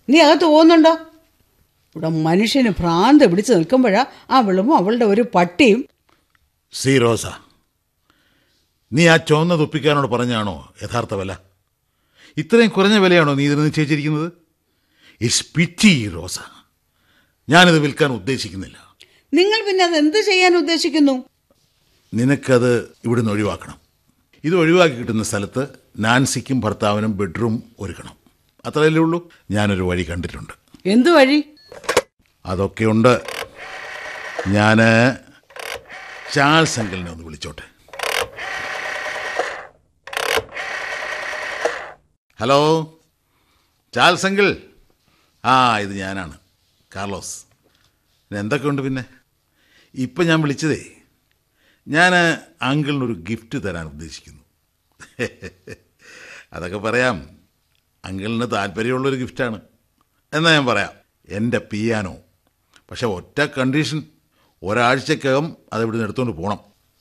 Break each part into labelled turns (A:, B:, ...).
A: നീ അകത്ത് പോകുന്നുണ്ടോ ഇവിടെ മനുഷ്യന് ഭ്രാന്ത് പിടിച്ച് നിൽക്കുമ്പോഴാ അവളും അവളുടെ ഒരു പട്ടിയും
B: സി റോസ നീ ആ ചുവന്ന തുപ്പിക്കാനോട് പറഞ്ഞാണോ യഥാർത്ഥ വില ഇത്രയും കുറഞ്ഞ വിലയാണോ നീ ഇതിന് നിശ്ചയിച്ചിരിക്കുന്നത് ഇസ് പിറ്റി റോസ ഞാനിത് വിൽക്കാൻ ഉദ്ദേശിക്കുന്നില്ല
A: നിങ്ങൾ പിന്നെ അത് എന്ത് ചെയ്യാൻ ഉദ്ദേശിക്കുന്നു
B: നിനക്കത് ഇവിടുന്ന് ഒഴിവാക്കണം ഇത് ഒഴിവാക്കി കിട്ടുന്ന സ്ഥലത്ത് നാൻസിക്കും ഭർത്താവിനും ബെഡ്റൂം ഒരുക്കണം അത്രയല്ലേ ഉള്ളൂ ഞാനൊരു വഴി കണ്ടിട്ടുണ്ട്
A: എന്തു വഴി
B: അതൊക്കെയുണ്ട് ഞാൻ ചാൾസ് അങ്കിളിനെ ഒന്ന് വിളിച്ചോട്ടെ ഹലോ ചാൾസ് അങ്കിൾ ആ ഇത് ഞാനാണ് കാർലോസ് പിന്നെ എന്തൊക്കെയുണ്ട് പിന്നെ ഇപ്പം ഞാൻ വിളിച്ചതേ ഞാൻ അങ്കിളിനൊരു ഗിഫ്റ്റ് തരാൻ ഉദ്ദേശിക്കുന്നു അതൊക്കെ പറയാം അങ്കിളിന് താല്പര്യമുള്ളൊരു ഗിഫ്റ്റാണ് എന്നാൽ ഞാൻ പറയാം എൻ്റെ പിയാനോ പക്ഷെ ഒറ്റ കണ്ടീഷൻ ഒരാഴ്ചക്കകം അത് ഇവിടുന്ന് എടുത്തുകൊണ്ട് പോകണം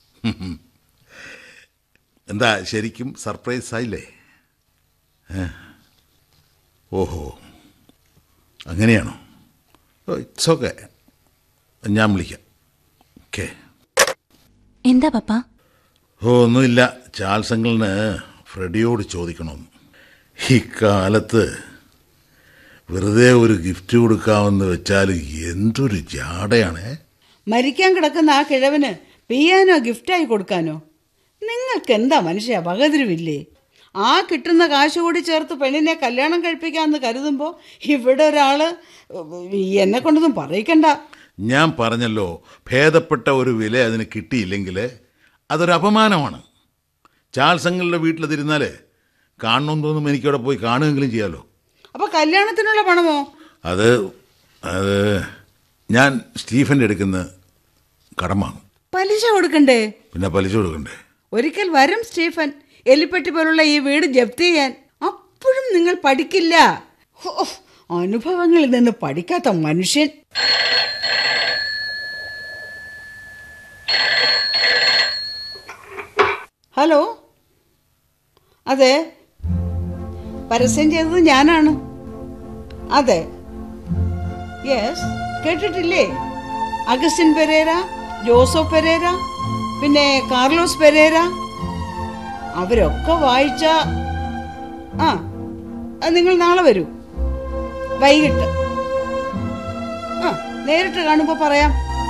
B: എന്താ ശരിക്കും സർപ്രൈസ് ആയില്ലേ ഏ? ഓഹോ അങ്ങനെയാണോ ഇറ്റ്സ് ഓക്കെ ഞാൻ വിളിക്കാം ഓക്കെ
C: എന്താ പപ്പ
B: ഓ ഒന്നുമില്ല ചാൾസ് അങ്കിളിന് ഫ്രെഡിയോട് ചോദിക്കണമെന്ന് ഈ കാലത്ത് വെറുതെ ഒരു ഗിഫ്റ്റ് കൊടുക്കാമെന്ന് വെച്ചാൽ എന്തൊരു ജാടയാണേ
A: മരിക്കാൻ കിടക്കുന്ന ആ കിഴവന് പിയാനോ ഗിഫ്റ്റായി കൊടുക്കാനോ നിങ്ങൾക്ക് എന്താ മനുഷ്യ വകതിരിവില്ലേ ആ കിട്ടുന്ന കാശ് കൂടി ചേർത്ത് പെണ്ണിനെ കല്യാണം കഴിപ്പിക്കാമെന്ന് കരുതുമ്പോൾ ഇവിടെ ഒരാള് എന്നെ കൊണ്ടൊന്നും പറയിക്കണ്ട
B: ഞാൻ പറഞ്ഞല്ലോ ഭേദപ്പെട്ട ഒരു വില അതിന് കിട്ടിയില്ലെങ്കിൽ അതൊരു അപമാനമാണ് ചാൾസ് അങ്കിളുടെ വീട്ടിലതിരുന്നാൽ കാണണമെന്ന് തോന്നുമ്പോൾ എനിക്കവിടെ പോയി കാണുകയെങ്കിലും ചെയ്യാമല്ലോ
A: അപ്പൊ കല്യാണത്തിനുള്ള പണമോ
B: അത് അത് ഞാൻ സ്റ്റീഫൻ്റെ എടുക്കുന്ന കടം വാങ്ങും
A: പലിശ കൊടുക്കണ്ടേ
B: പിന്നെ പലിശ കൊടുക്കണ്ടേ
A: ഒരിക്കൽ വരും സ്റ്റീഫൻ എലിപ്പെട്ടി പോലുള്ള ഈ വീട് ജപ്തി ചെയ്യാൻ അപ്പോഴും നിങ്ങൾ പഠിക്കില്ല ഹോ, അനുഭവങ്ങളിൽ നിന്ന് പഠിക്കാത്ത മനുഷ്യൻ ഹലോ അതെ പരസ്യം ചെയ്തത് ഞാനാണ് അതെ യെസ് കേട്ടിട്ടില്ലേ അഗസ്റ്റിൻ പെരേര ജോസോ പെരേര പിന്നെ കാർലോസ് പെരേര അവരൊക്കെ വായിച്ച ആ അത് നിങ്ങൾ നാളെ വരൂ വൈകിട്ട് ആ നേരിട്ട് കാണുമ്പോൾ പറയാം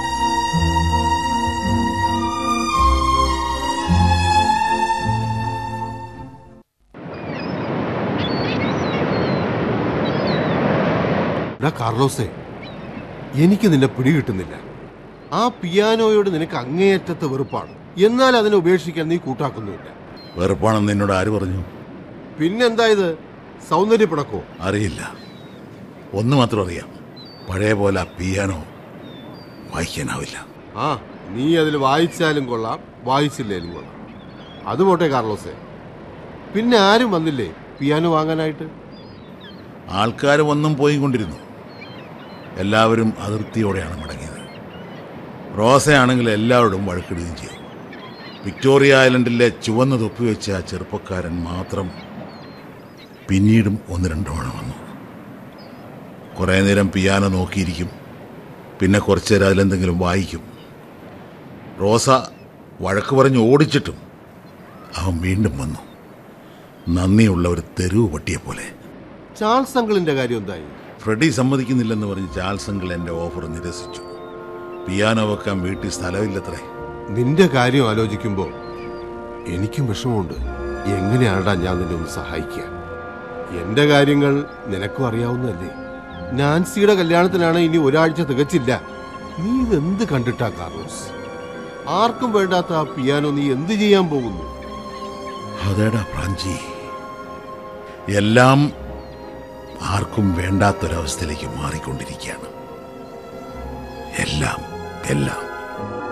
D: എടാ കാർലോസേ എനിക്ക് നിന്നെ പിടികിട്ടുന്നില്ല ആ പിയാനോയോട് നിനക്ക് അങ്ങേയറ്റത്തെ വെറുപ്പാണ് എന്നാൽ അതിനെ ഉപേക്ഷിക്കാൻ നീ കൂട്ടാക്കുന്നുമില്ല
B: വെറുപ്പാണെന്ന് എന്നോട് ആര് പറഞ്ഞു
D: പിന്നെന്താ ഇത് സൗന്ദര്യപ്പിണക്കോ
B: അറിയില്ല ഒന്ന് മാത്രം അറിയാം പഴയ പോലെ ആ പിയാനോ വായിക്കാനാവില്ല
D: ആ നീ അതിൽ വായിച്ചാലും കൊള്ളാം വായിച്ചില്ലേലും കൊള്ളാം അത് പോട്ടെ കാർലോസേ പിന്നെ ആരും വന്നില്ലേ പിയാനോ വാങ്ങാനായിട്ട്
B: ആൾക്കാർ വന്നും പോയി കൊണ്ടിരുന്നു എല്ലാവരും അതിർത്തിയോടെയാണ് മടങ്ങിയത് റോസയാണെങ്കിൽ എല്ലാവരോടും വഴക്കിടുകയും ചെയ്തു വിക്ടോറിയ ഐലൻഡിലെ ചുവന്ന തൊപ്പി വെച്ച ആ ചെറുപ്പക്കാരൻ മാത്രം പിന്നീടും ഒന്ന് രണ്ടു തവണ വന്നു കുറേ നേരം പിയാനോ നോക്കിയിരിക്കും പിന്നെ കുറച്ച് നേരം അതിലെന്തെങ്കിലും വായിക്കും റോസ വഴക്ക് പറഞ്ഞ് ഓടിച്ചിട്ടും അവൻ വീണ്ടും വന്നു നന്ദിയുള്ള ഒരു തെരുവ് പട്ടിയെ പോലെ
D: ചാൾസ് അങ്കിളിന്റെ കാര്യം എന്തായി
B: ഫ്രെഡി സമ്മതിക്കുന്നില്ലെന്ന് പറഞ്ഞ് ചാൾസ് അങ്കിൾ എൻ്റെ ഓഫർ നിരസിച്ചു പിയാനോ വെക്കാൻ വീട്ടിൽ സ്ഥലമില്ലത്രേ
D: നിന്റെ കാര്യം ആലോചിക്കുമ്പോൾ എനിക്കും വിഷമമുണ്ട് എങ്ങനെയാണ്ടാ ഞാൻ നിന്നെ ഒന്ന് സഹായിക്കുക എന്റെ കാര്യങ്ങൾ നിനക്കും അറിയാവുന്നതല്ലേ നാൻസിയുടെ കല്യാണത്തിനാണ് ഇനി ഒരാഴ്ച തികച്ചില്ല നീ ഇതെന്ത് കണ്ടിട്ടാ കാർലോസ് ആർക്കും വേണ്ടാത്ത ആ പിയാനോ നീ എന്ത് ചെയ്യാൻ പോകുന്നു
B: അതേടാ പ്രാഞ്ചി എല്ലാം ആർക്കും വേണ്ടാത്തൊരവസ്ഥയിലേക്ക് മാറിക്കൊണ്ടിരിക്കുകയാണ് എല്ലാം എല്ലാം